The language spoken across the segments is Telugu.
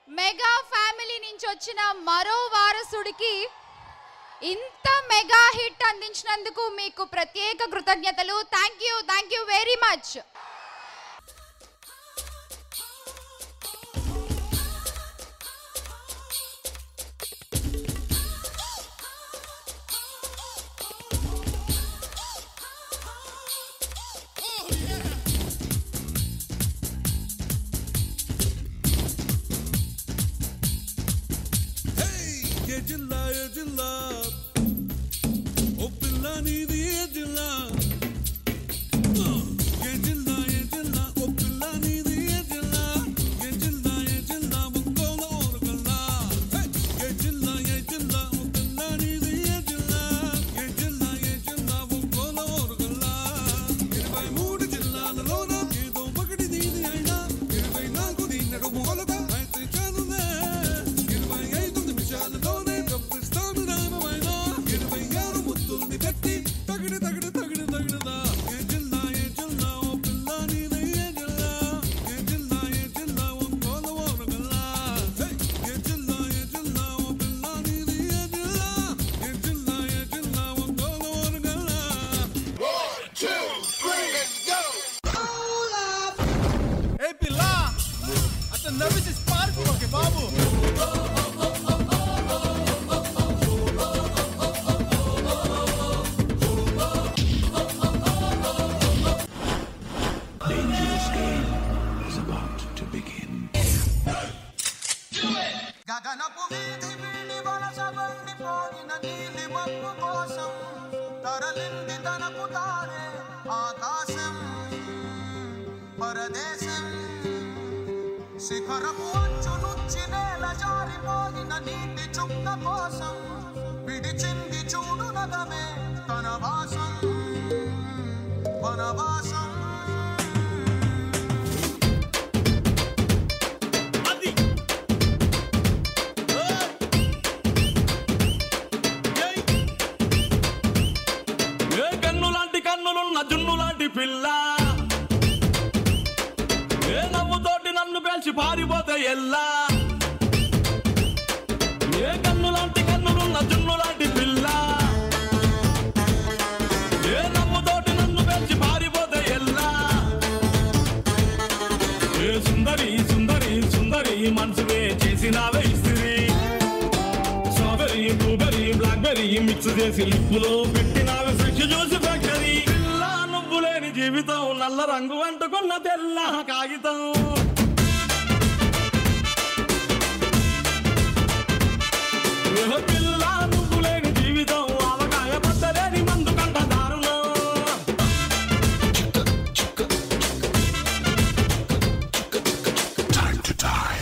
మెగా ఫ్యామిలీ నుంచి వచ్చిన మరో వారసుడికి ఇంత మెగా హిట్ అందించినందుకు మీకు ప్రత్యేక కృతజ్ఞతలు thank you thank you very much ఏ జిల్లా ఏ జిల్లా ఓ పిల్ల నీది ఏ జిల్లా ఏ జిల్లా ఏ జిల్లా ఓ పిల్ల నీది ఏ జిల్లా ఏ జిల్లా ఏ జిల్లా ముక్కోల ఊరుగల్లా ఏ జిల్లా ఏ జిల్లా ఓ పిల్ల నీది ఏ జిల్లా ఏ జిల్లా ఏ జిల్లా ముక్కోల ఊరుగల్లా ఇరవై మూడు జిల్లాలలోన ఏదో ఒకటి నీది అయినా ఇరవై నాలుగు నీ నడుము కొలత అయితే చాలులే ఇరవై ఐదు నిమిషాలలోనే కప్పిస్తాను రామమైన ఇరవై ఆరు ముద్దుల్ని పెట్టి తగిడి తగిడి తగిడి తగిడదా ఏ జిల్లా ఏ జిల్లా ఓ పిల్ల నీది ఏ జిల్లా ఏ జిల్లా ఏ జిల్లా ఓ కోల ఓరగల్లా ఏ జిల్లా ఏ జిల్లా ఓ పిల్ల నీది ఏ జిల్లా ఏ జిల్లా ఏ జిల్లా ఓ కోల ఓరగల్లా ఏ పిల్ల అట్లా నవ్వేసి స్పార్క్ ఓకే బాబు dangerous game is about to begin. గగనపు వీధి వీడి వలస వండిపోయిన నీలి మబ్బు కోసం తరలింది తనకు తానే ఆకాశం పరదేశం శిఖరపు అంచు నుంచి నేల జారిపోయిన నీటి చుక్క కోసం విడిచింది చూడు నగమే తన వాసం వనవాసం ఏ కన్ను లాంటి కన్నులున్న జున్ను లాంటి పిల్ల ఏ నవ్వుతోటి నన్ను పేల్చి పారిపోతే ఎల్లా ఏ కన్ను లాంటి కన్నులున్న జున్ను లాంటి పిల్ల ఏ నవ్వుతోటి నన్ను పేల్చి పారిపోతే ఎల్లా ఏ సుందరి సుందరి సుందరి మనసువే చేసినావే ఇస్త్రీ స్ట్రాబెరీ బ్లూబెరీ బ్లాక్బెరీ మిక్స్ చేసి లిప్పులో పెట్టినావి ఫ్రెష్ జ్యూస్ ఫ్యాక్టరీ పిల్ల నువ్వు లేని జీవితం నల్ల రంగు అంటుకున్న తెల్ల కాగితం ఏ పిల్ల నువ్వు లేని జీవితం అవకాయ పద్దలేని మందు కంట దారుణం Time to die.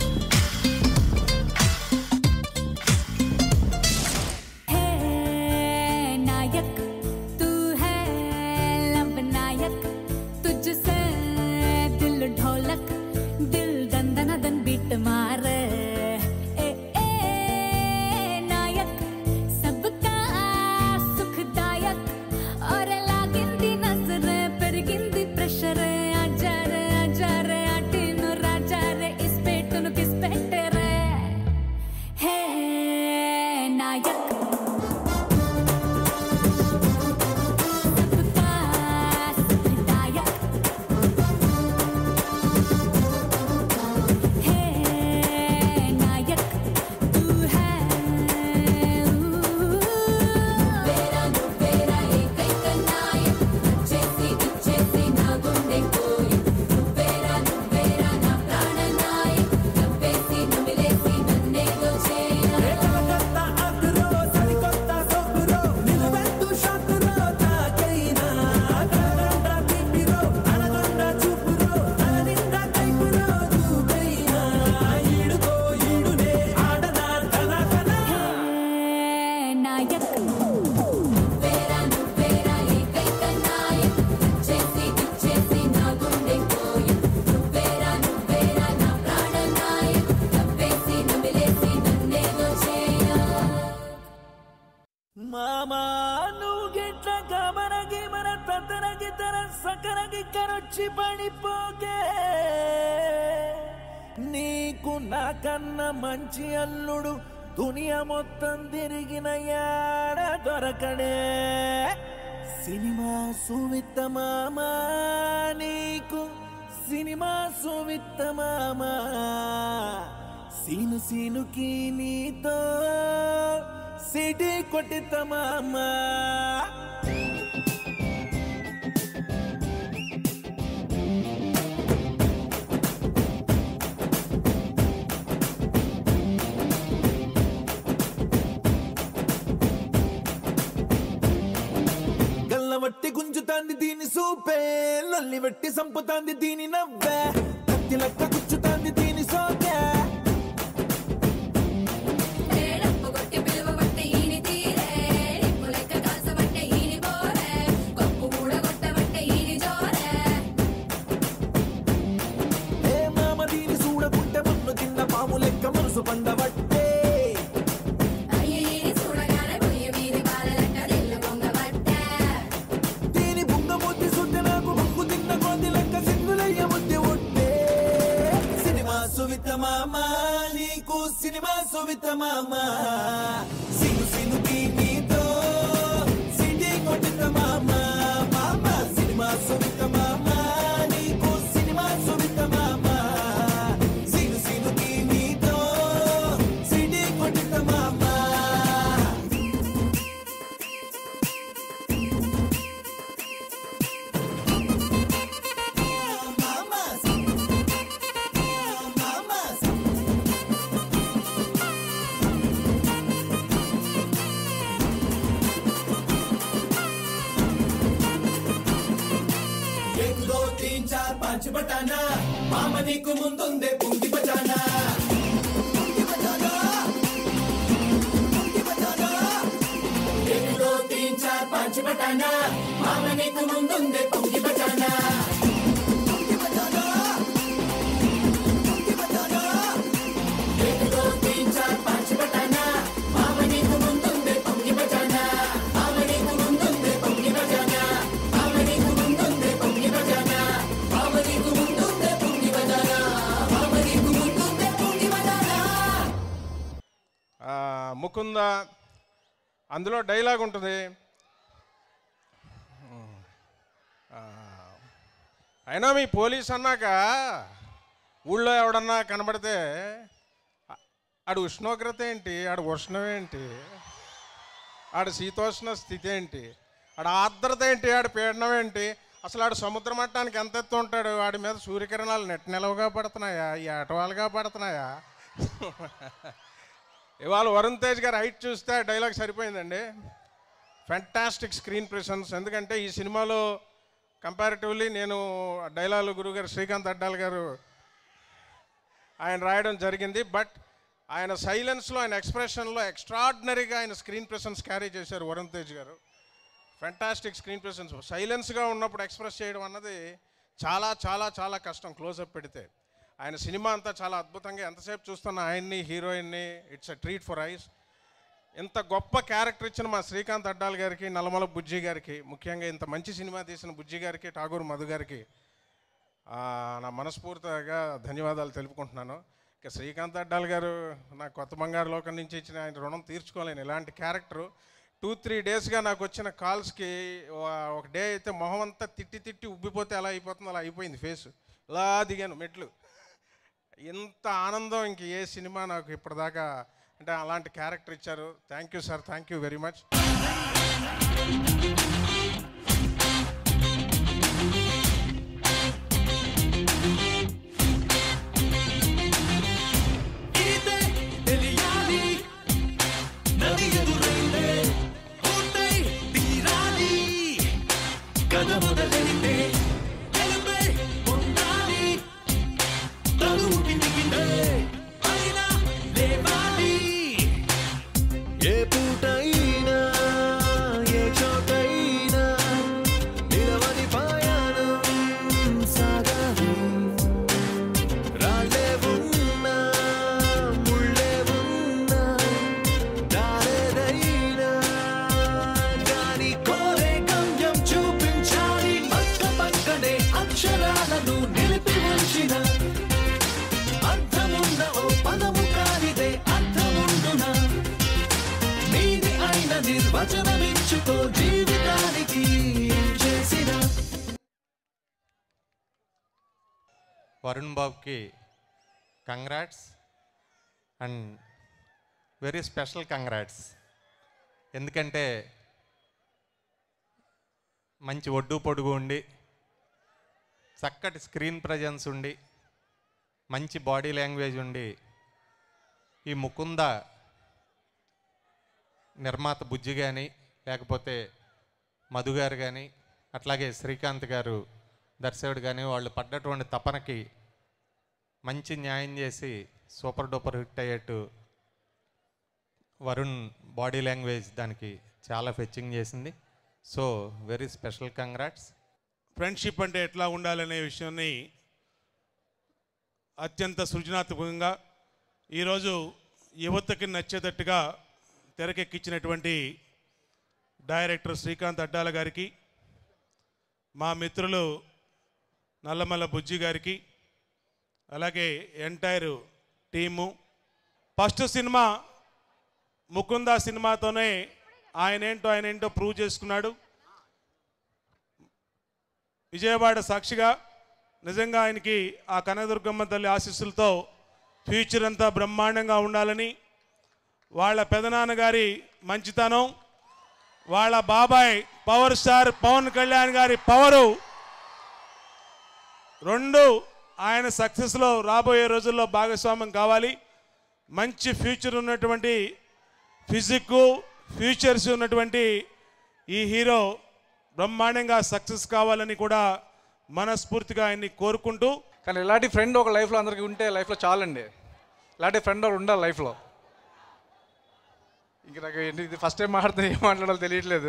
है नायक तू है लब नायक तुझसे दिल ढोलक दिल दंदन दन बीट मारे ए ए नायक सबका सुखदायक और लागिंदी नजर పెరిగింది ప్రెషర్ ఆజారే ఆజారే అటిను రాజారే ఇస్ పెట్టును కిస్ పెట్టరే హే నాయక్ सबका सुखदायक है नायक तू है నువ్వేరా నువ్వేరా ఏకైక నాయక్ వచ్చేసి ఇచ్చేసి నా గుండె కోయి నువ్వేరా నువ్వేరా నా ప్రాణ నాయక్ నవ్వేసి నమిలేసి నన్నేదో చేయ నాయక్ నువ్వేరా నువ్వేరా ఏకైక నాయక్ వచ్చేసి ఇచ్చేసి నా గుండె కోయి నువ్వేరా నువ్వేరా నా ప్రాణ నాయక్ నవ్వేసి నమిలేసి నన్నేదో చేయ మామా నువ్వు గిట్ల గమనగి మన తతనగి తన సకనగి కరొచ్చి పడిపోకే నీ నీకు నాకన్నా మంచి అల్లుడు దునియా మొత్తం తిరిగిన యాడ దొరకడే సినిమా సువిత్త మామా నీకు సినిమా సువిత్త మామా సీను సీనుకి నీతో సిటీ కొట్టిత మామా గల్లవట్టి గుంజుతాంది దీని సూపే లొల్లి వెట్టి సంపుతాంది దీని నవ్వే కత్తి లెక్క గుచ్చుతాంది దీని సోకే ఏడప్పు కొట్టి పిలువబట్టే ఈని తీరే నిప్పు లెక్క కాల్చబట్టే ఈని బోరే కొప్పు కూడా కొట్టబట్టే ఈని జోరే ఏ మామ దీని చూడకుంటే మన్ను తిన్న పాము లెక్క మనసు పండబట్టే అయ్యి ఈని చూడగానే పొయ్యి మీది బాల లెక్క దిల్లు పొంగబట్టే దీని బుంగమూర్తి సుట్టి నాకు బొంగు తిన్న కోతి లెక్క సింగులయ్య ముద్ది ఉంటే సినిమా సువిత మామ నీకు సినిమా సువిత మామ సిను సినుకి నీతో సిటీ కొట్టిన మామ మామ సినిమా సువిత మామ నీకు సినిమా సువిత మామ సిను సినుకి నీతో సిటీ కొట్టిన మామ एक दो तीन चार पाँच बटाना मामा నీకు ముందుందే పుంగి బజానా పుంగి బజానా పుంగి బజానా एक दो तीन चार पाँच बटाना मामा నీకు ముందుందే పుంగి బజానా పుంగి బజానా పుంగి బజానా एक दो तीन चार पाँच बटाना मामा నీకు ముందుందే పుంగి బజానా మామ నీకు ముందుందే పుంగి బజానా మామ నీకు ముందుందే పుంగి బజానా మామ నీకు ముందుందే పుంగి బజానా మామ నీకు ముందుందే పుంగి బజానా ఆ, ముకుంద అందులో డైలాగ్ ఉంటుంది ఆ, అయినా మీ పోలీస్ అన్నాక ఊళ్ళో ఎవడన్నా కనబడితే ఆ- ఆడు ఉష్ణోగ్రత ఏంటి ఆడు ఉష్ణం ఏంటి ఆడు శీతోష్ణ స్థితి ఏంటి ఆడ ఆర్ద్రత ఏంటి ఆడు పీడనం ఏంటి అసలు ఆడు సముద్ర మట్టానికి ఎంత ఎత్తు ఉంటాడు వాడి మీద సూర్యకిరణాలు నెట్ నిలవగా పడుతున్నాయా ఈ ఆటవాలుగా పడుతున్నాయా ఇవాళ వరుణ్ తేజ్ గారి హైట్ చూస్తే డైలాగ్ సరిపోయిందండి ఫ్యాంటాస్టిక్ స్క్రీన్ ప్రెసెన్స్ ఎందుకంటే ఈ సినిమాలో కంపారిటివ్లీ నేను డైలాగ్ గురుగారు శ్రీకాంత్ అడ్డాల్ గారు ఆయన రాయడం జరిగింది బట్ ఆయన సైలెన్స్లో ఆయన ఎక్స్ప్రెషన్లో ఎక్స్ట్రాడినరీగా ఆయన స్క్రీన్ ప్రెసెన్స్ క్యారీ చేశారు వరుణ్ తేజ్ గారు ఫ్యాంటాస్టిక్ స్క్రీన్ ప్రెసెన్స్ సైలెన్స్గా ఉన్నప్పుడు ఎక్స్ప్రెస్ చేయడం అన్నది చాలా చాలా చాలా కష్టం క్లోజప్ పెడితే ఆయన సినిమా అంతా చాలా అద్భుతంగా ఎంతసేపు చూస్తున్న ఆయన్ని హీరోయిన్ని it's a treat for eyes ఇంత గొప్ప క్యారెక్టర్ ఇచ్చిన మా శ్రీకాంత్ అడ్డాల్ గారికి నల్లమల బుజ్జి గారికి ముఖ్యంగా ఇంత మంచి సినిమా తీసిన బుజ్జి గారికి ఠాగూర్ మధు గారికి ఆ, నా మనస్ఫూర్తిగా ధన్యవాదాలు తెలుపుకుంటున్నాను ఇక శ్రీకాంత్ అడ్డాల్ గారు నా కొత్త బంగారు లోకం నుంచి ఇచ్చిన ఆయన రుణం తీర్చుకోలేను ఇలాంటి క్యారెక్టరు టూ త్రీ డేస్గా నాకు వచ్చిన కాల్స్కి ఒక డే అయితే మొహం అంతా తిట్టి తిట్టి ఉబ్బిపోతే ఎలా అయిపోతుందో అలా అయిపోయింది ఫేస్ ఇలా దిగాను మెట్లు ఇంత ఆనందం ఇంక ఏ సినిమా నాకు ఇప్పటిదాకా అంటే అలాంటి క్యారెక్టర్ ఇచ్చారు thank you sir thank you very much ఇదే తెలియాలి నది ఎదురైతే ఉంటే తీరాలి కథ మొదలైతే గెలుపే పొందాలి తలుపు దిగిందే అయినా లేవాలి ఏ పూటైనా ఏ చోటైనా వచనమిచ్చుకో జీవితానికి ఏం చేసినా వరుణ్ బాబుకి congrats and very special congrats ఎందుకంటే మంచి ఒడ్డు పొడుగు ఉండి చక్కటి స్క్రీన్ ప్రజెన్స్ ఉండి మంచి బాడీ లాంగ్వేజ్ ఉండి ఈ ముకుంద నిర్మాత బుజ్జి కానీ లేకపోతే మధు గారు కానీ అట్లాగే శ్రీకాంత్ గారు దర్శకుడు కానీ వాళ్ళు పడ్డటువంటి తపనకి మంచి న్యాయం చేసి సూపర్ డూపర్ హిట్ అయ్యేట్టు వరుణ్ బాడీ లాంగ్వేజ్ దానికి చాలా ఫెచ్చింగ్ చేసింది so very special congrats friendship అంటే ఎట్లా ఉండాలనే విషయాన్ని అత్యంత సృజనాత్మకంగా ఈరోజు యువతకి నచ్చేటట్టుగా తెరకెక్కించినటువంటి డైరెక్టర్ శ్రీకాంత్ అడ్డాల గారికి మా మిత్రులు నల్లమల్ల బుజ్జి గారికి అలాగే entire team first cinema Mukunda సినిమాతోనే ఆయన ఏంటో ఆయన ఏంటో ప్రూవ్ చేసుకున్నాడు విజయవాడ సాక్షిగా నిజంగా ఆయనకి ఆ కనకదుర్గమ్మ తల్లి ఆశీస్సులతో ఫ్యూచర్ అంతా బ్రహ్మాండంగా ఉండాలని వాళ్ళ పెదనాన్నగారి మంచితనం వాళ్ళ బాబాయ్ పవర్ స్టార్ పవన్ కళ్యాణ్ గారి పవరు రెండు ఆయన సక్సెస్లో రాబోయే రోజుల్లో భాగస్వామ్యం కావాలి మంచి ఫ్యూచర్ ఉన్నటువంటి ఫిజిక్ ఫ్యూచర్స్ ఉన్నటువంటి ఈ హీరో బ్రహ్మాండంగా సక్సెస్ కావాలని కూడా మనస్ఫూర్తిగా ఆయన్ని కోరుకుంటూ కానీ ఇలాంటి ఫ్రెండ్ ఒక లైఫ్లో అందరికీ ఉంటే లైఫ్లో చాలండి ఇలాంటి ఫ్రెండ్ ఒకడు ఉండాలి లైఫ్లో ఇంక నాకు ఏంటి ఇది ఫస్ట్ టైం మాట్లాడుతున్నా ఏం మాట్లాడాలో తెలియట్లేదు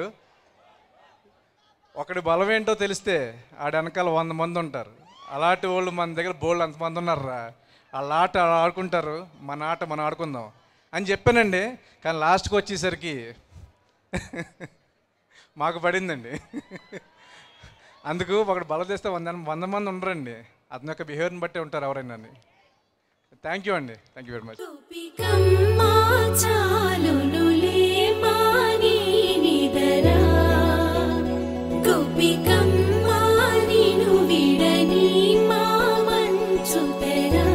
ఒకడి బలం ఏంటో తెలిస్తే ఆడ వెనకాల వంద మంది ఉంటారు అలాంటి వాళ్ళు మన దగ్గర బోల్డ్ అంతమంది ఉన్నారా వాళ్ళ ఆట ఆడుకుంటారు మన ఆట మనం ఆడుకుందాం అని చెప్పానండి కానీ లాస్ట్కి వచ్చేసరికి మాకు పడిందండి అందుకు ఒకడు బల చేస్తే వంద వంద మంది ఉండరండి అతని యొక్క బిహేవియర్ని బట్టే ఉంటారు ఎవరైనా థ్యాంక్ యూ అండి థ్యాంక్ యూ వెరీ మచ్ కమ్మా చాలునులే మాని నిదరా గోపికమ్మా నిను విడని మా మంచు తెరా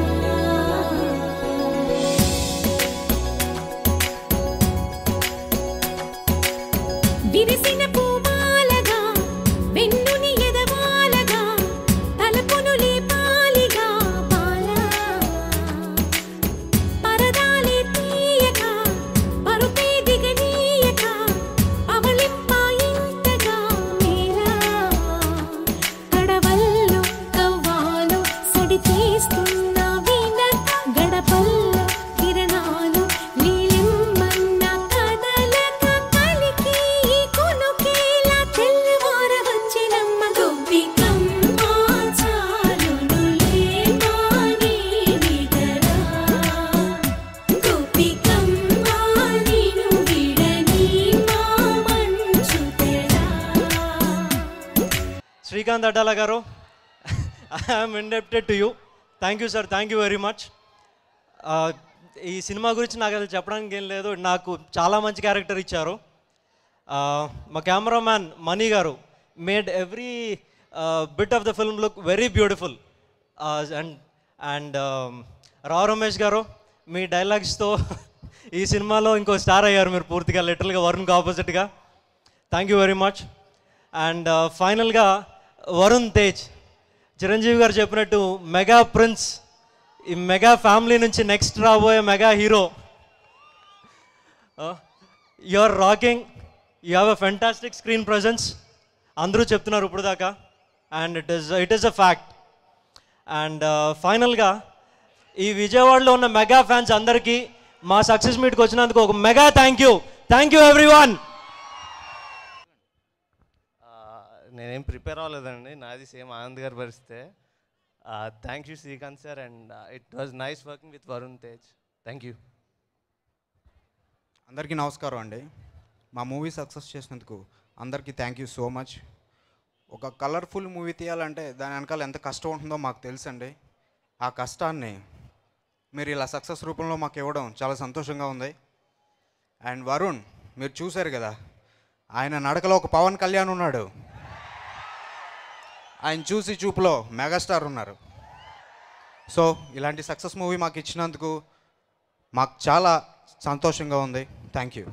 విరిసిన పూమాలగా వెన్నుని ఎదవాలగా తలపును లేపాలిగా పాలా పరదాలే తీయక పరుపే దిగనీయక అవలింపాయింతగా మీరా కడవల్లో కవ్వాలు సడి చేస్తున్న వీణ గడపల్లో కిరణాలు నీలిమ్మన్న కదలక కలికి కొనుకేలా తెల్లవార వచ్చినమ్మ గొబ్బికమ్మ చాలునులే మాని నిదరా గోపికమ్మ నిను విడని మా మంచు తెరా శ్రీకాంత్ అడ్డాల గారు I'm indebted to you thank you sir thank you very much ఈ సినిమా గురించి నాకు అది చెప్పడానికి ఏం లేదు నాకు చాలా మంచి క్యారెక్టర్ ఇచ్చారు Uh, మా కెమెరామ్యాన్ మనీ గారు made every bit of the film look very beautiful and and Rao Ramesh గారు మీ డైలాగ్స్తో ఈ సినిమాలో ఇంకో స్టార్ అయ్యారు మీరు పూర్తిగా లిటరల్గా వరుణ్కి ఆపోజిట్గా thank you very much and ఫైనల్గా వరుణ్ తేజ్ చిరంజీవి గారు చెప్పినట్టు మెగా ప్రిన్స్ ఈ మెగా ఫ్యామిలీ నుంచి నెక్స్ట్ రాబోయే mega hero you are rocking you have a fantastic screen presence అందరూ చెప్తున్నారు ఇప్పుడు దాకా and it is it is a fact and ఫైనల్గా ఈ విజయవాడలో ఉన్న మెగా ఫ్యాన్స్ అందరికీ మా సక్సెస్ మీట్కి వచ్చినందుకు ఒక mega thank you thank you everyone నేనేం ప్రిపేర్ అవ్వలేదండి నాది సేమ్ ఆనంద్ గారి పరిస్థితే thank you Srikanth sir and it was nice working with Varun Tej thank you అందరికీ నమస్కారం అండి మా మూవీ సక్సెస్ చేసినందుకు అందరికీ థ్యాంక్ యూ సో మచ్ ఒక కలర్ఫుల్ మూవీ తీయాలంటే దాని వెనకాల ఎంత కష్టం ఉంటుందో మాకు తెలుసండి ఆ కష్టాన్ని మీరు ఇలా సక్సెస్ రూపంలో మాకు ఇవ్వడం చాలా సంతోషంగా ఉంది అండ్ వరుణ్ మీరు చూశారు కదా ఆయన నడకలో ఒక పవన్ కళ్యాణ్ ఉన్నాడు ఆయన చూసి చూపులో మెగాస్టార్ ఉన్నారు సో ఇలాంటి సక్సెస్ మూవీ మాకు ఇచ్చినందుకు మాకు చాలా సంతోషంగా ఉంది థ్యాంక్ యూ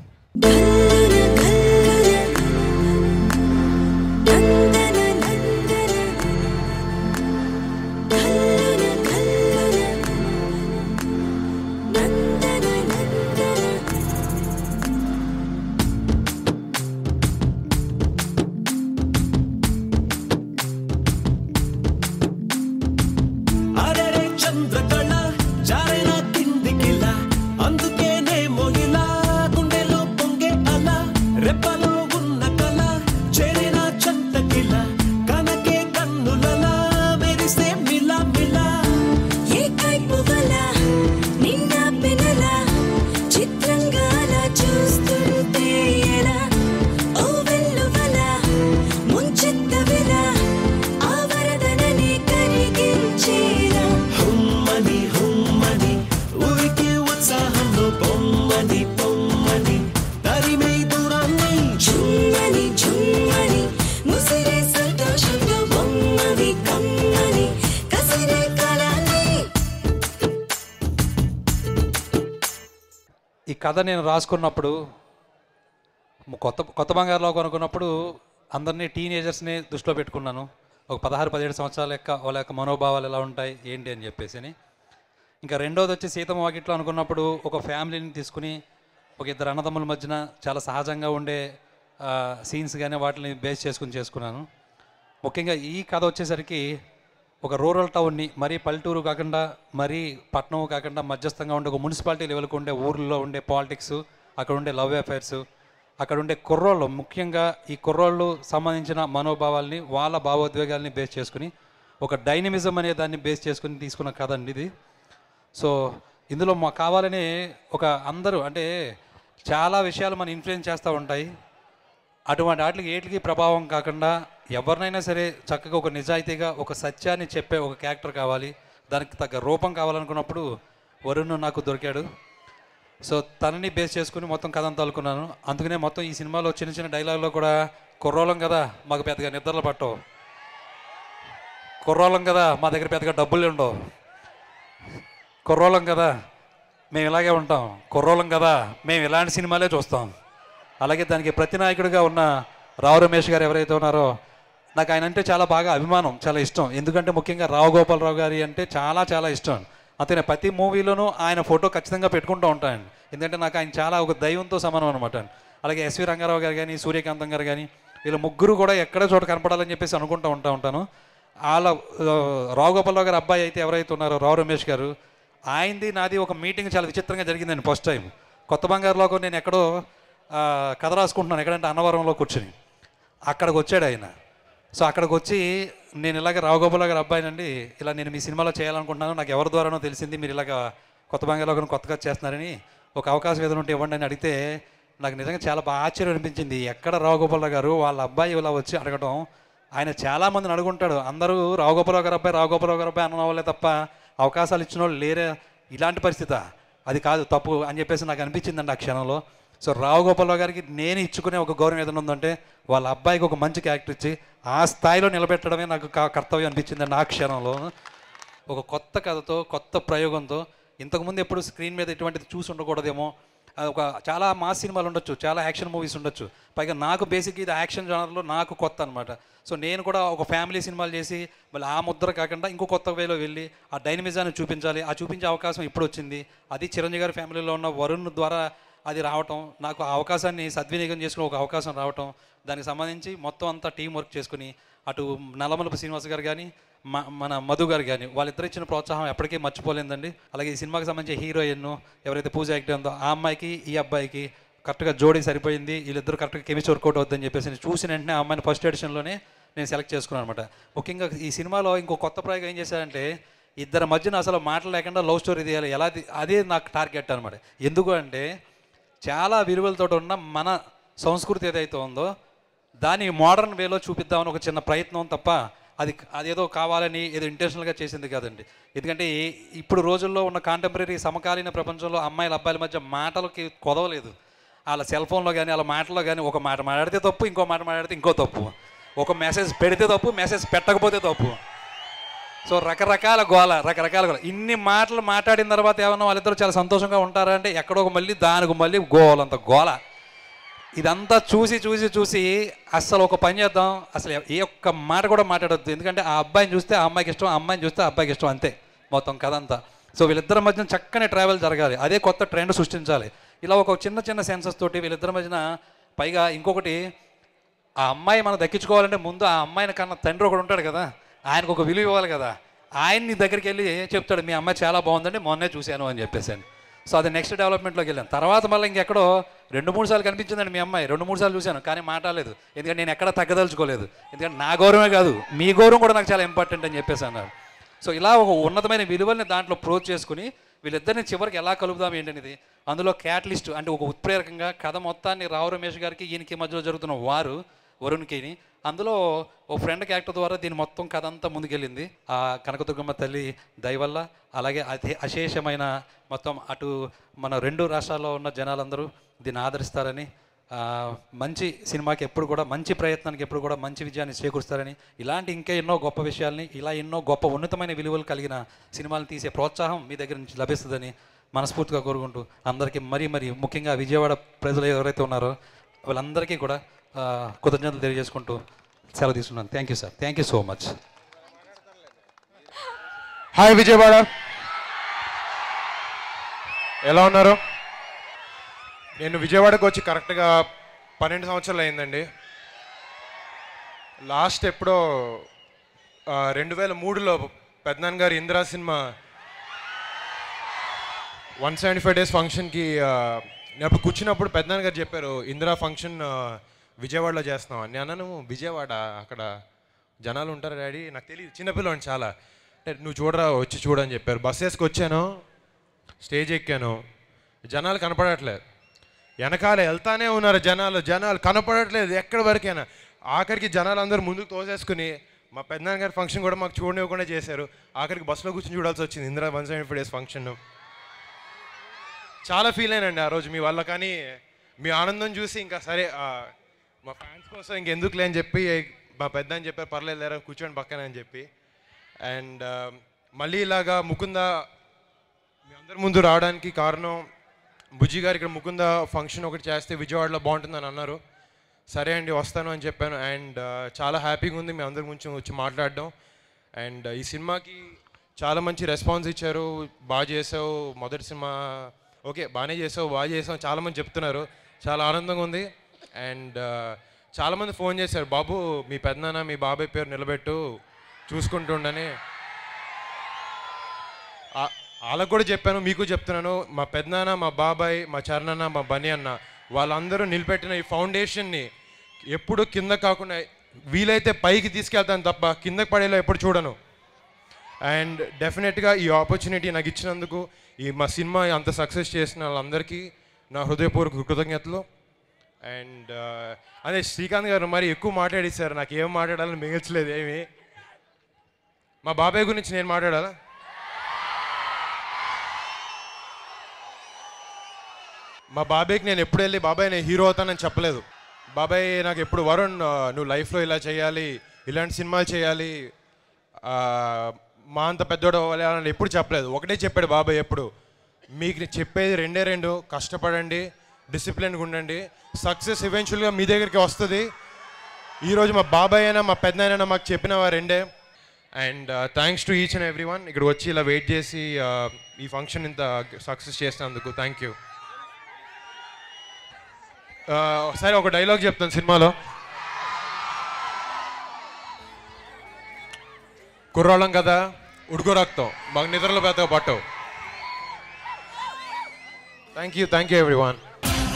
అరెరే చంద్రకళ జారైన కిందికిలా అందుకేనే మొగిలా గుండెలో పొంగే అల రెప్పలో ఉన్న కళ చేరిన చంతకిల కనకే కన్నులలా మెరిసే మిలా మిలా ఏ కైపు వల నిన్న పెనల చిత్రంగా అలా చూస్తుంటే ఎలా ఓ వెల్లువల ముంచెత్త వెల ఆ వరదననే కరిగించేలా హుమ్మని హుమ్మని ఊరికి ఉత్సాహంలో పొమ్మని పొమ్మని తరిమే దూరాన్ని చుమ్మని చుమ్మని ముసిరే సంతోషంలో బొమ్మవి కమ్మని కసిరే కళని ఈ కథ నేను రాసుకున్నప్పుడు కొత్త కొత్త బంగారులో కొనుక్కున్నప్పుడు అందరినీ టీనేజర్స్ని దృష్టిలో పెట్టుకున్నాను ఒక పదహారు పదిహేడు సంవత్సరాల యొక్క వాళ్ళ యొక్క మనోభావాలు ఎలా ఉంటాయి ఏంటి అని చెప్పేసి అని. ఇంకా రెండోది వచ్చి సీతమ్మ వాకిట్లో అనుకున్నప్పుడు ఒక ఫ్యామిలీని తీసుకుని ఒక ఇద్దరు అన్నదమ్ముల మధ్యన చాలా సహజంగా ఉండే సీన్స్ కానీ వాటిని బేస్ చేసుకుని చేసుకున్నాను ముఖ్యంగా ఈ కథ వచ్చేసరికి ఒక రూరల్ టౌన్ని మరీ పల్లెటూరు కాకుండా మరీ పట్టణం కాకుండా మధ్యస్థంగా ఉండే ఒక మున్సిపాలిటీ లెవెల్కి ఉండే ఊర్లో ఉండే పాలిటిక్స్ అక్కడ ఉండే లవ్ అఫైర్స్ అక్కడ ఉండే కుర్రోళ్ళు ముఖ్యంగా ఈ కుర్రోళ్ళు సంబంధించిన మనోభావాల్ని వాళ్ళ భావోద్వేగాల్ని బేస్ చేసుకుని ఒక డైనమిజం అనే దాన్ని బేస్ చేసుకుని తీసుకున్న కథ అండి ఇది సో ఇందులో మా కావాలని ఒక అందరూ అంటే చాలా విషయాలు మన ఇన్ఫ్లుయెన్స్ చేస్తూ ఉంటాయి అటువంటి వాటికి ఏటికి ప్రభావం కాకుండా ఎవరినైనా సరే చక్కగా ఒక నిజాయితీగా ఒక సత్యాన్ని చెప్పే ఒక క్యారెక్టర్ కావాలి దానికి తగ్గ రూపం కావాలనుకున్నప్పుడు వరుణ్ నాకు దొరికాడు సో తనని బేస్ చేసుకుని మొత్తం కథ అంతా అనుకున్నాను అందుకనే మొత్తం ఈ సినిమాలో చిన్న చిన్న డైలాగ్లో కూడా కుర్రోళం కదా మాకు పెద్దగా నిద్రలు పట్టవు కుర్రోళం కదా మా దగ్గర పెద్దగా డబ్బులు ఉండవు కుర్రోళం కదా మేము ఇలాగే ఉంటాం కుర్రోళం కదా మేము ఇలాంటి సినిమాలే చూస్తాం అలాగే దానికి ప్రతినాయకుడిగా ఉన్న రావు రమేష్ గారు ఎవరైతే ఉన్నారో నాకు ఆయన అంటే చాలా బాగా అభిమానం చాలా ఇష్టం ఎందుకంటే ముఖ్యంగా రావు గోపాలరావు గారి అంటే చాలా చాలా ఇష్టం అంతేనే ప్రతి మూవీలోనూ ఆయన ఫోటో ఖచ్చితంగా పెట్టుకుంటూ ఉంటాను ఎందుకంటే నాకు ఆయన చాలా ఒక దైవంతో సమానం అనమాట అలాగే ఎస్వి రంగారావు గారు కానీ సూర్యకాంతం గారు కానీ వీళ్ళ ముగ్గురు కూడా ఎక్కడ చోట కనపడాలని చెప్పేసి అనుకుంటూ ఉంటా ఉంటాను వాళ్ళ ఆ, రావు గోపాలరావు గారు అబ్బాయి అయితే ఎవరైతే ఉన్నారో రావు రమేష్ గారు ఆయనది నాది ఒక మీటింగ్ చాలా విచిత్రంగా జరిగిందండి ఫస్ట్ టైం కొత్త బంగారులోకి నేను ఎక్కడో ఆ, కథ రాసుకుంటున్నాను ఎక్కడంటే అన్నవరంలో కూర్చుని అక్కడికి వచ్చాడు ఆయన సో అక్కడికి వచ్చి నేను ఇలాగ రావుగోపాల గారి అబ్బాయినండి ఇలా నేను మీ సినిమాలో చేయాలనుకుంటున్నాను నాకు ఎవరి ద్వారానో తెలిసింది మీరు ఇలాగ కొత్త బంగారులో కొత్తగా చేస్తున్నారని ఒక అవకాశం ఏదైనా ఉంటే ఇవ్వండి అని అడిగితే నాకు నిజంగా చాలా బాగా ఆశ్చర్యం అనిపించింది ఎక్కడ రావుగోపాలరావు గారు వాళ్ళ అబ్బాయి ఇలా వచ్చి అడగడం ఆయన చాలా మందిని అడుగుంటాడు అందరూ రావుగోపాలరావు గారు అబ్బాయి రావుగోపాలరావు గారు అబ్బాయి అన్న వాళ్ళే తప్ప అవకాశాలు ఇచ్చిన వాళ్ళు లేరే ఇలాంటి పరిస్థితి అది కాదు తప్పు అని చెప్పేసి నాకు అనిపించిందండి ఆ క్షణంలో సో రావు గోపాలరావు గారికి నేను ఇచ్చుకునే ఒక గౌరవం ఏదైనా ఉందంటే వాళ్ళ అబ్బాయికి ఒక మంచి క్యారెక్టర్ ఇచ్చి ఆ స్థాయిలో నిలబెట్టడమే నాకు కా- కర్తవ్యం అనిపించిందండి ఆ క్షణంలో ఒక కొత్త కథతో కొత్త ప్రయోగంతో ఇంతకుముందు ఎప్పుడు స్క్రీన్ మీద ఎటువంటిది చూసి ఉండకూడదేమో అది ఒక చాలా మాస్ సినిమాలు ఉండొచ్చు చాలా యాక్షన్ మూవీస్ ఉండొచ్చు పైగా నాకు బేసిక్ ఇది యాక్షన్ జానర్లో నాకు కొత్త అనమాట సో నేను కూడా ఒక ఫ్యామిలీ సినిమాలు చేసి మళ్ళీ ఆ ముద్ర కాకుండా ఇంకో కొత్త వేలో వెళ్ళి ఆ డైనమిజాన్ని చూపించాలి ఆ చూపించే అవకాశం ఇప్పుడు వచ్చింది అది చిరంజీవి గారి ఫ్యామిలీలో ఉన్న వరుణ్ ద్వారా అది రావటం నాకు ఆ అవకాశాన్ని సద్వినియోగం చేసుకునే ఒక అవకాశం రావటం దానికి సంబంధించి మొత్తం అంతా టీం వర్క్ చేసుకుని అటు నల్లమలపు శ్రీనివాస్ గారు కానీ మ మన మధు గారు కానీ వాళ్ళిద్దరు ఇచ్చిన ప్రోత్సాహం ఎప్పటికీ మర్చిపోలేదండి అలాగే ఈ సినిమాకి సంబంధించి హీరోయిన్ ఎవరైతే పూజ యాక్టర్ ఉందో ఆ అమ్మాయికి ఈ అబ్బాయికి కరెక్ట్గా జోడీ సరిపోయింది వీళ్ళిద్దరు కరెక్ట్గా కెమిస్ట్రీ వర్కౌట్ అవుతుందని చెప్పేసి నేను చూసిన వెంటనే ఆ అమ్మాయిని ఫస్ట్ ఎడిషన్లోనే నేను సెలెక్ట్ చేసుకున్నాను అనమాట ముఖ్యంగా ఈ సినిమాలో ఇంకో కొత్త ప్రయోగం ఏం చేశారంటే ఇద్దరి మధ్యన అసలు మాటలు లేకుండా లవ్ స్టోరీ తీయాలి ఎలా తీ- అదే నాకు టార్గెట్ అనమాట ఎందుకు అంటే చాలా విలువలతో ఉన్న మన సంస్కృతి ఏదైతే ఉందో దాన్ని మోడర్న్ వేలో చూపిద్దామని ఒక చిన్న ప్రయత్నం తప్ప అది అదేదో కావాలని ఏదో ఇంటెన్షనల్గా చేసింది కాదండి ఎందుకంటే ఈ- ఇప్పుడు రోజుల్లో ఉన్న కాంటెంపరీ సమకాలీన ప్రపంచంలో అమ్మాయిల అబ్బాయిల మధ్య మాటలకి కొదవలేదు వాళ్ళ సెల్ ఫోన్లో కానీ వాళ్ళ మాటల్లో కానీ ఒక మాట మాట్లాడితే తప్పు ఇంకో మాట మాట్లాడితే ఇంకో తప్పు ఒక మెసేజ్ పెడితే తప్పు మెసేజ్ పెట్టకపోతే తప్పు సో రకరకాల గోల రకరకాల గోల ఇన్ని మాటలు మాట్లాడిన తర్వాత ఏమన్నా వాళ్ళిద్దరూ చాలా సంతోషంగా ఉంటారా అంటే ఎక్కడో ఒక మళ్ళీ దానికి మళ్ళీ గోలంత గోల ఇదంతా చూసి చూసి చూసి అస్సలు ఒక పని చేద్దాం అసలు ఏ ఒక్క మాట కూడా మాట్లాడొద్దు ఎందుకంటే ఆ అబ్బాయిని చూస్తే ఆ అమ్మాయికి ఇష్టం ఆ అమ్మాయిని చూస్తే ఆ అబ్బాయికి ఇష్టం అంతే మొత్తం కథ అంతా సో వీళ్ళిద్దరి మధ్యన చక్కని ట్రావెల్ జరగాలి అదే కొత్త ట్రెండ్ సృష్టించాలి ఇలా ఒక చిన్న చిన్న సెన్సెస్ తోటి వీళ్ళిద్దరి మధ్యన పైగా ఇంకొకటి ఆ అమ్మాయి మనం దక్కించుకోవాలంటే ముందు ఆ అమ్మాయిని కన్నా తండ్రి ఒకడు ఉంటాడు కదా ఆయనకు ఒక విలువ ఇవ్వాలి కదా ఆయన్ని దగ్గరికి వెళ్ళి చెప్తాడు మీ అమ్మాయి చాలా బాగుందండి మొన్నే చూశాను అని చెప్పేసాను సో అది నెక్స్ట్ డెవలప్మెంట్లోకి వెళ్ళాను తర్వాత మళ్ళీ ఇంకెక్కడో రెండు మూడు సార్లు కనిపించిందండి మీ అమ్మాయి రెండు మూడు సార్లు చూశాను కానీ మాట్లాడలేదు ఎందుకంటే నేను ఎక్కడ తగ్గదలుచుకోలేదు ఎందుకంటే నా గౌరవమే కాదు మీ గౌరవం కూడా నాకు చాలా ఇంపార్టెంట్ అని చెప్పేసి అన్నారు సో ఇలా ఒక ఉన్నతమైన విలువల్ని దాంట్లో ప్రోచ్ చేసుకుని వీళ్ళిద్దరిని చివరికి ఎలా కలుపుదాం ఏంటనేది అందులో క్యాటలిస్ట్ అంటే ఒక ఉత్ప్రేరకంగా కథ మొత్తాన్ని రావు రమేష్ గారికి ఈయనకి మధ్యలో జరుగుతున్న వారు వరుణ్కి అందులో ఓ ఫ్రెండ్ క్యారెక్టర్ ద్వారా దీని మొత్తం కథ అంతా ముందుకెళ్ళింది ఆ కనకదుర్గమ్మ తల్లి దయ వల్ల అలాగే అతి అశేషమైన మొత్తం అటు మన రెండు రాష్ట్రాల్లో ఉన్న జనాలందరూ దీన్ని ఆదరిస్తారని ఆ, మంచి సినిమాకి ఎప్పుడు కూడా మంచి ప్రయత్నానికి ఎప్పుడు కూడా మంచి విజయాన్ని చేకూరుస్తారని ఇలాంటి ఇంకా ఎన్నో గొప్ప విషయాల్ని ఇలా ఎన్నో గొప్ప ఉన్నతమైన విలువలు కలిగిన సినిమాలు తీసే ప్రోత్సాహం మీ దగ్గర నుంచి లభిస్తుందని మనస్ఫూర్తిగా కోరుకుంటూ అందరికీ మరీ మరీ ముఖ్యంగా విజయవాడ ప్రజలు ఎవరైతే ఉన్నారో వాళ్ళందరికీ కూడా ఆ, కృతజ్ఞతలు తెలియజేసుకుంటూ సెలవు తీసుకున్నాను thank you sir thank you so much hi Vijayawada ఎలా ఉన్నారు నేను విజయవాడకు వచ్చి కరెక్ట్గా పన్నెండు సంవత్సరాలు అయిందండి లాస్ట్ ఎప్పుడో ఆ, రెండు వేల మూడులో పెద్దనాన్న గారి Indira cinema one seventy five days ఫంక్షన్కి ఆ, నేను అప్పుడు కూర్చున్నప్పుడు పెద్దనాన్న గారు చెప్పారు ఇందిరా ఫంక్షన్ ఆ, విజయవాడలో చేస్తున్నాం అని నేను అన్నాను విజయవాడ అక్కడ జనాలు ఉంటారు డాడీ నాకు తెలియదు చిన్నపిల్లని చాలా అంటే నువ్వు చూడరా వచ్చి చూడని చెప్పారు బస్ వేసుకు వచ్చాను స్టేజ్ ఎక్కాను జనాలు కనపడట్లేదు వెనకాల వెళ్తానే ఉన్నారు జనాలు జనాలు కనపడట్లేదు ఎక్కడి వరకైనా ఆఖరికి జనాలు అందరూ ముందుకు తోసేసుకుని మా పెద్దనాన్న గారి ఫంక్షన్ కూడా మాకు చూడనివ్వకుండా చేశారు ఆఖరికి బస్సులో కూర్చొని చూడాల్సి వచ్చింది Indira one seventy five days function చాలా ఫీల్ అయినండి ఆ రోజు మీ వల్ల కానీ మీ ఆనందం చూసి ఇంకా సరే ఆ, మా ఫ్యాన్స్ కోసం ఇంకెందుకులే అని చెప్పి మా పెద్ద అని చెప్పారు పర్లేదు లేరా కూర్చోండి పక్కన అని చెప్పి అండ్ మళ్ళీ ఇలాగా ముకుంద మీ అందరి ముందు రావడానికి కారణం బుజ్జి గారు ఇక్కడ ముకుంద ఫంక్షన్ ఒకటి చేస్తే విజయవాడలో బాగుంటుందని అన్నారు సరే అండి వస్తాను అని చెప్పాను అండ్ చాలా హ్యాపీగా ఉంది మీ అందరి గురించి వచ్చి మాట్లాడడం అండ్ ఈ సినిమాకి చాలా మంచి రెస్పాన్స్ ఇచ్చారు బాగా చేసావు మొదటి సినిమా ఓకే బాగానే చేసావు బాగా చేసావు చాలామంది చెప్తున్నారు చాలా ఆనందంగా ఉంది అండ్ చాలామంది ఫోన్ చేశారు బాబు మీ పెద్దనాన్న మీ బాబాయ్ పేరు నిలబెట్టు చూసుకుంటుండని ఆ- వాళ్ళకు కూడా చెప్పాను మీకు చెప్తున్నాను మా పెద్దనాన్న మా బాబాయ్ మా చరణన్న మా బని అన్న వాళ్ళందరూ నిలబెట్టిన ఈ ఫౌండేషన్ని ఎప్పుడు కింద కాకుండా వీలైతే పైకి తీసుకెళ్తాను తప్ప కిందకి పడేలా ఎప్పుడు చూడను అండ్ డెఫినెట్గా ఈ ఆపర్చునిటీ నాకు ఇచ్చినందుకు ఈ మా సినిమా అంత సక్సెస్ చేసిన వాళ్ళందరికీ నా హృదయపూర్వక కృతజ్ఞతలు అండ్ అదే శ్రీకాంత్ గారు మరి ఎక్కువ మాట్లాడేశారు నాకు ఏం మాట్లాడాలని మిగల్చలేదు ఏమి మా బాబాయ్ గురించి నేను మాట్లాడాలా మా బాబాయ్కి నేను ఎప్పుడు వెళ్ళి బాబాయ్ నేను హీరో అవుతానని చెప్పలేదు బాబాయ్ నాకు ఎప్పుడు వరుణ్ ఆ, నువ్వు లైఫ్లో ఇలా చేయాలి ఇలాంటి సినిమాలు చేయాలి ఆ, మా అంత పెద్దోడు అవ్వాలి అని ఎప్పుడు చెప్పలేదు ఒకటే చెప్పాడు బాబాయ్ ఎప్పుడు మీకు నేను చెప్పేది రెండే రెండు కష్టపడండి డిసిప్లిన్గా ఉండండి సక్సెస్ ఈవెన్చువల్గా మీ దగ్గరికి వస్తుంది ఈరోజు మా బాబాయ్ అయినా మా పెద్ద అయినా మాకు చెప్పిన వారు రెండే and thanks to each and every one ఇక్కడ వచ్చి ఇలా వెయిట్ చేసి ఆ, ఈ ఫంక్షన్ ఇంత సక్సెస్ చేసినందుకు థ్యాంక్ యూ సరే ఒక డైలాగ్ చెప్తాను సినిమాలో కుర్రాళ్ళం కదా ఉడుకు రక్తం మాకు నిద్రలో పెద్దగా పట్టవు thank you thank you everyone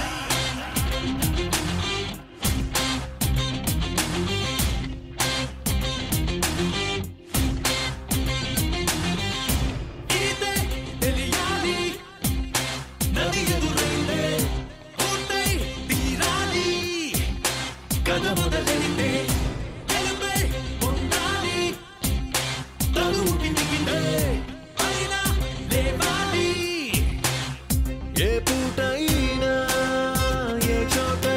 ఇదే తెలియాలి నది ఎదురైతే ఉంటే తీరాలి కథ మొదలైతే గెలుపే పొందాలి తనుకి దిగిందే అయినా లేవాలి ఏ పూటైనా చోటే